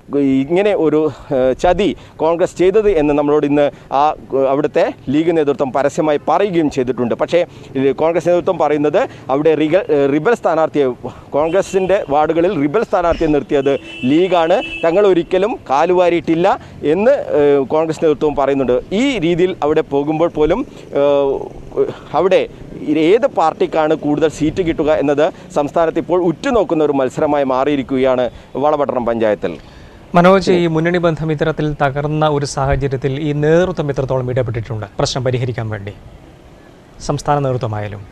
ഇങ്ങനെ ഒരു ഏഹ്, ചതി കോൺഗ്രസ് ചെയ്തത് എന്ന് നമ്മളോട് ഇന്ന് ആ ഏഹ്, അവിടുത്തെ ലീഗ് നേതൃത്വം പരസ്യമായി പറയുകയും ചെയ്തിട്ടുണ്ട് പക്ഷേ ഇത് കോൺഗ്രസ് നേതൃത്വം പറയുന്നത് അവിടെ റിഗൽ ഏഹ്, റിബൽ സ്ഥാനാർത്ഥിയെ കോൺഗ്രസിൻ്റെ വാർഡുകളിൽ റിബൽ സ്ഥാനാർത്ഥിയെ നിർത്തിയത് ലീഗാണ് തങ്ങൾ ഒരിക്കലും കാലുവാരിയിട്ടില്ല എന്ന് ഏഹ്, കോൺഗ്രസ് നേതൃത്വം പറയുന്നുണ്ട് ഈ രീതിയിൽ അവിടെ പോകുമ്പോൾ പോലും ഏഹ്, അവിടെ ഏത് പാർട്ടിക്കാണ് കൂടുതൽ സീറ്റ് കിട്ടുക എന്നത് സംസ്ഥാനത്ത് ഇപ്പോൾ ഉറ്റുനോക്കുന്ന ഒരു മത്സരമായി മാറിയിരിക്കുകയാണ് വളപട്ടണം പഞ്ചായത്തിൽ മനോജ് ഈ മുന്നണി ബന്ധം ഇത്തരത്തിൽ തകർന്ന ഒരു സാഹചര്യത്തിൽ ഈ നേതൃത്വം എത്രത്തോളം ഇടപെട്ടിട്ടുണ്ട് പ്രശ്നം പരിഹരിക്കാൻ വേണ്ടി സംസ്ഥാന നേതൃത്വമായാലും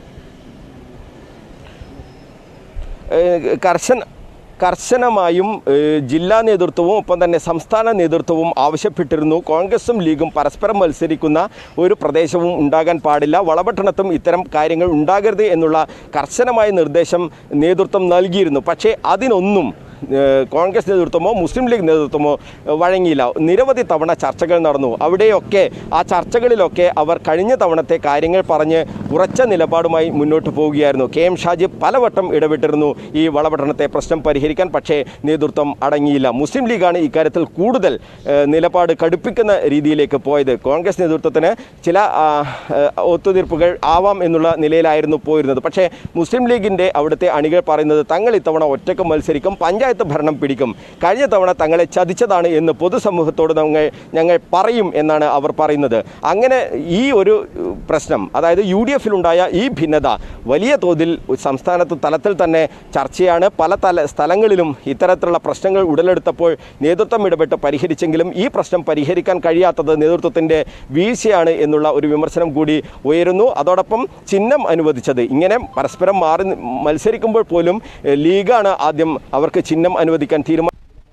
ഏഹ് കർശന കർശനമായും ഏഹ് ജില്ലാ നേതൃത്വവും ഒപ്പം തന്നെ സംസ്ഥാന നേതൃത്വവും ആവശ്യപ്പെട്ടിരുന്നു കോൺഗ്രസും ലീഗും പരസ്പരം മത്സരിക്കുന്ന ഒരു പ്രദേശവും ഉണ്ടാകാൻ പാടില്ല വളപട്ടണത്തും ഇത്തരം കാര്യങ്ങൾ ഉണ്ടാകരുത് എന്നുള്ള കർശനമായ നിർദ്ദേശം നേതൃത്വം നൽകിയിരുന്നു പക്ഷേ അതിനൊന്നും ഏഹ് കോൺഗ്രസ് നേതൃത്വമോ മുസ്ലിം ലീഗ് നേതൃത്വമോ ഏഹ് വഴങ്ങിയില്ല നിരവധി തവണ ചർച്ചകൾ നടന്നു അവിടെയൊക്കെ ആ ചർച്ചകളിലൊക്കെ അവർ കഴിഞ്ഞ തവണത്തെ കാര്യങ്ങൾ പറഞ്ഞ് ഉറച്ച നിലപാടുമായി മുന്നോട്ട് പോവുകയായിരുന്നു കെ എം ഷാജി പലവട്ടം ഇടപെട്ടിരുന്നു ഈ വളപട്ടണത്തെ പ്രശ്നം പരിഹരിക്കാൻ പക്ഷേ നേതൃത്വം അടങ്ങിയില്ല മുസ്ലിം ലീഗാണ് ഇക്കാര്യത്തിൽ കൂടുതൽ ഏഹ് നിലപാട് കടുപ്പിക്കുന്ന രീതിയിലേക്ക് പോയത് കോൺഗ്രസ് നേതൃത്വത്തിന് ചില ആ, ഏഹ് ഒത്തുതീർപ്പുകൾ ആവാം എന്നുള്ള നിലയിലായിരുന്നു പോയിരുന്നത് പക്ഷേ മുസ്ലിം ലീഗിൻ്റെ അവിടുത്തെ അണികൾ പറയുന്നത് തങ്ങൾ ഇത്തവണ ഒറ്റക്ക് മത്സരിക്കും പഞ്ചായത്ത് ഭരണം പിടിക്കും കഴിഞ്ഞ തവണ തങ്ങളെ ചതിച്ചതാണ് എന്ന് പൊതുസമൂഹത്തോട് ഞങ്ങൾ ഞങ്ങൾ പറയും എന്നാണ് അവർ പറയുന്നത് അങ്ങനെ ഈ ഒരു ഏഹ്, പ്രശ്നം അതായത് യു ഡി എഫിലുണ്ടായ ഈ ഭിന്നത വലിയ തോതിൽ സംസ്ഥാനത്ത് തലത്തിൽ തന്നെ ചർച്ചയാണ് പല തല സ്ഥലങ്ങളിലും ഇത്തരത്തിലുള്ള പ്രശ്നങ്ങൾ ഉടലെടുത്തപ്പോൾ നേതൃത്വം ഇടപെട്ട് പരിഹരിച്ചെങ്കിലും ഈ പ്രശ്നം പരിഹരിക്കാൻ കഴിയാത്തത് നേതൃത്വത്തിൻ്റെ വീഴ്ചയാണ് എന്നുള്ള ഒരു വിമർശനം കൂടി ഉയരുന്നു അതോടൊപ്പം ചിഹ്നം അനുവദിച്ചത് ഇങ്ങനെ പരസ്പരം മാറി നി- മത്സരിക്കുമ്പോൾ പോലും ഏഹ്, ലീഗാണ് ആദ്യം അവർക്ക് ചിഹ്നം അനുവദിക്കാൻ തീരുമാനം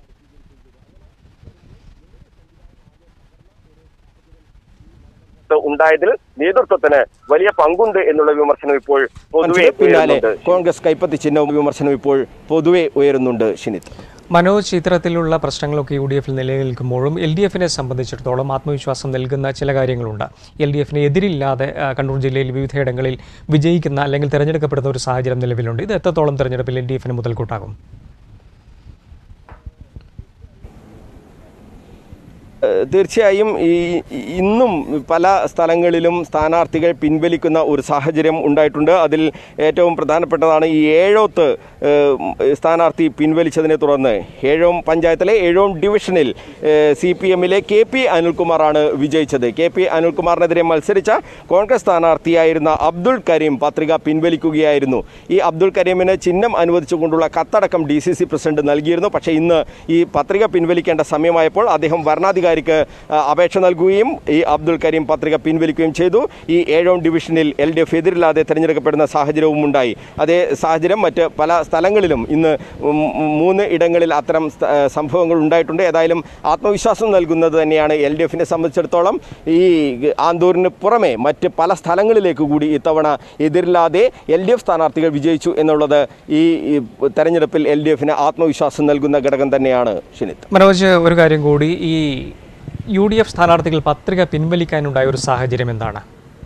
ഉണ്ടായതിൽ നേതൃത്വത്തിന് വലിയ പങ്കുണ്ട് എന്നുള്ള വിമർശനം ഇപ്പോൾ പൊതുവെ പിന്നാലെ ഉയരുന്നുണ്ട് കോൺഗ്രസ് കൈപ്പത്തി ചിഹ്നവും വിമർശനം ഇപ്പോൾ പൊതുവെ ഉയരുന്നുണ്ട് ഷിനിത്ത് മനോജ് ഇത്തരത്തിലുള്ള പ്രശ്നങ്ങളൊക്കെ യു ഡി എഫിൽ നിലനിൽക്കുമ്പോഴും എൽ ഡി എഫിനെ സംബന്ധിച്ചിടത്തോളം ആത്മവിശ്വാസം നൽകുന്ന ചില കാര്യങ്ങളുണ്ട് എൽ ഡി എഫിന് എതിരില്ലാതെ ആ, കണ്ണൂർ ജില്ലയിൽ വിവിധയിടങ്ങളിൽ വിജയിക്കുന്ന അല്ലെങ്കിൽ തിരഞ്ഞെടുക്കപ്പെടുന്ന ഒരു സാഹചര്യം നിലവിലുണ്ട് ഇത് എത്രത്തോളം തിരഞ്ഞെടുപ്പിൽ എൽ ഡി എഫിന് മുതൽക്കൂട്ടാകും ഏഹ് തീർച്ചയായും ഈ ഈ- ഇന്നും പല സ്ഥലങ്ങളിലും സ്ഥാനാർത്ഥികൾ പിൻവലിക്കുന്ന ഒരു സാഹചര്യം ഉണ്ടായിട്ടുണ്ട് അതിൽ ഏറ്റവും പ്രധാനപ്പെട്ടതാണ് ഈ ഏഴോത്ത് ഏഹ്, സ്ഥാനാർത്ഥി പിൻവലിച്ചതിനെ തുടർന്ന് ഏഴോം പഞ്ചായത്തിലെ ഏഴോം ഡിവിഷനിൽ സി പി എമ്മിലെ കെ പി അനിൽകുമാറാണ് വിജയിച്ചത് കെ പി അനിൽകുമാറിനെതിരെ മത്സരിച്ച കോൺഗ്രസ് സ്ഥാനാർത്ഥിയായിരുന്ന അബ്ദുൾ കരീം പത്രിക പിൻവലിക്കുകയായിരുന്നു ഈ അബ്ദുൾ കരീമിന് ചിഹ്നം അനുവദിച്ചുകൊണ്ടുള്ള കത്തടക്കം ഡി സി സി പ്രസിഡന്റ് നൽകിയിരുന്നു പക്ഷേ ഇന്ന് ഈ പത്രിക പിൻവലിക്കേണ്ട സമയമായപ്പോൾ അദ്ദേഹം വരണാധികാരിക്ക് ആ, അപേക്ഷ നൽകുകയും ഈ അബ്ദുൾ കരീം പത്രിക പിൻവലിക്കുകയും ചെയ്തു ഈ ഏഴോം ഡിവിഷനിൽ എൽ ഡി എഫ് എതിരില്ലാതെ തിരഞ്ഞെടുക്കപ്പെടുന്ന സാഹചര്യവും ഉണ്ടായി അതേ സാഹചര്യം മറ്റ് പല സ്ഥലങ്ങളിലും ഇന്ന് ഉം മൂന്ന് ഇടങ്ങളിൽ അത്തരം സ്ഥ- ആ, സംഭവങ്ങൾ ഉണ്ടായിട്ടുണ്ട് ഏതായാലും ആത്മവിശ്വാസം നൽകുന്നത് തന്നെയാണ് എൽ ഡി എഫിനെ സംബന്ധിച്ചിടത്തോളം ഈ ആന്തൂരിന് പുറമെ മറ്റ് പല സ്ഥലങ്ങളിലേക്ക് കൂടി ഇത്തവണ എതിരില്ലാതെ എൽ ഡി എഫ് സ്ഥാനാർത്ഥികൾ വിജയിച്ചു എന്നുള്ളത് ഈ ഈ തെരഞ്ഞെടുപ്പിൽ എൽ ഡി എഫിന് ആത്മവിശ്വാസം നൽകുന്ന ഘടകം തന്നെയാണ് ഷിനിത്ത് മനോജ് ഒരു കാര്യം കൂടി ഈ യു ഡി എഫ് സ്ഥാനാർത്ഥികൾ പത്രിക പിൻവലിക്കാനുണ്ടായ ഒരു സാഹചര്യം എന്താണ്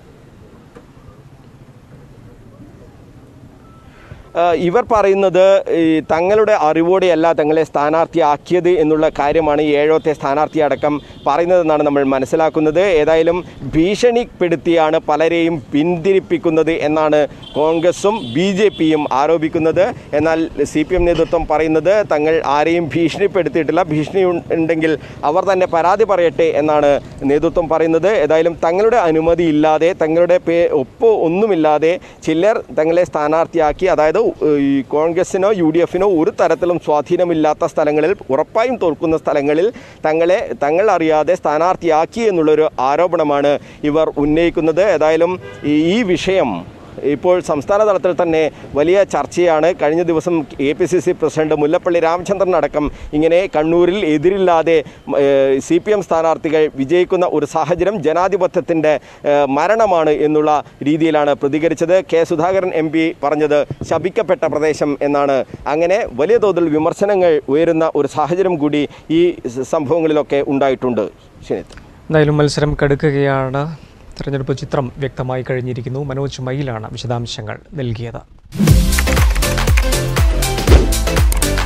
ആ, ഇവർ പറയുന്നത് ഈ തങ്ങളുടെ അറിവോടെയല്ല തങ്ങളെ സ്ഥാനാർത്ഥിയാക്കിയത് എന്നുള്ള കാര്യമാണ് ഈ ഏഴോത്തെ സ്ഥാനാർത്ഥി അടക്കം പറയുന്നതെന്നാണ് നമ്മൾ മനസ്സിലാക്കുന്നത് ഏതായാലും ഭീഷണിപ്പെടുത്തിയാണ് പലരെയും പിന്തിരിപ്പിക്കുന്നത് എന്നാണ് കോൺഗ്രസും ബി ജെ പിയും ആരോപിക്കുന്നത് എന്നാൽ സി പി എം നേതൃത്വം പറയുന്നത് തങ്ങൾ ആരെയും ഭീഷണിപ്പെടുത്തിയിട്ടില്ല ഭീഷണി ഉ- ഉണ്ടെങ്കിൽ അവർ തന്നെ പരാതി പറയട്ടെ എന്നാണ് നേതൃത്വം പറയുന്നത് ഏതായാലും തങ്ങളുടെ അനുമതി ഇല്ലാതെ തങ്ങളുടെ പേ ഒപ്പോ ഒന്നുമില്ലാതെ ചിലർ തങ്ങളെ സ്ഥാനാർത്ഥിയാക്കി അതായത് ഏഹ്, ഈ കോൺഗ്രസിനോ യു ഡി എഫിനോ ഒരു തരത്തിലും സ്വാധീനമില്ലാത്ത സ്ഥലങ്ങളിൽ ഉറപ്പായും തോൽക്കുന്ന സ്ഥലങ്ങളിൽ തങ്ങളെ തങ്ങൾ അറിയാതെ സ്ഥാനാർത്ഥിയാക്കി എന്നുള്ളൊരു ആരോപണമാണ് ഇവർ ഉന്നയിക്കുന്നത് ഏതായാലും ഈ- ഈ വിഷയം ഇപ്പോൾ സംസ്ഥാന തലത്തിൽ തന്നെ വലിയ ചർച്ചയാണ് കഴിഞ്ഞ ദിവസം A P C C president Mullappally Ramachandran അടക്കം ഇങ്ങനെ കണ്ണൂരിൽ എതിരില്ലാതെ സി പി എം സ്ഥാനാർത്ഥികൾ വിജയിക്കുന്ന ഒരു സാഹചര്യം ജനാധിപത്യത്തിൻ്റെ ഏഹ്, മരണമാണ് എന്നുള്ള രീതിയിലാണ് പ്രതികരിച്ചത് കെ സുധാകരൻ എം പി പറഞ്ഞത് ശപിക്കപ്പെട്ട പ്രദേശം എന്നാണ് അങ്ങനെ വലിയ തോതിൽ വിമർശനങ്ങൾ ഉയരുന്ന ഒരു സാഹചര്യം കൂടി ഈ സംഭവങ്ങളിലൊക്കെ ഉണ്ടായിട്ടുണ്ട് ഷിനിത്ത് എന്തായാലും മത്സരം കടുക്കുകയാണ് തെരഞ്ഞെടുപ്പ് ചിത്രം വ്യക്തമായി കഴിഞ്ഞിരിക്കുന്നു മനോജ് മയിലാണ് വിശദാംശങ്ങൾ നൽകിയത്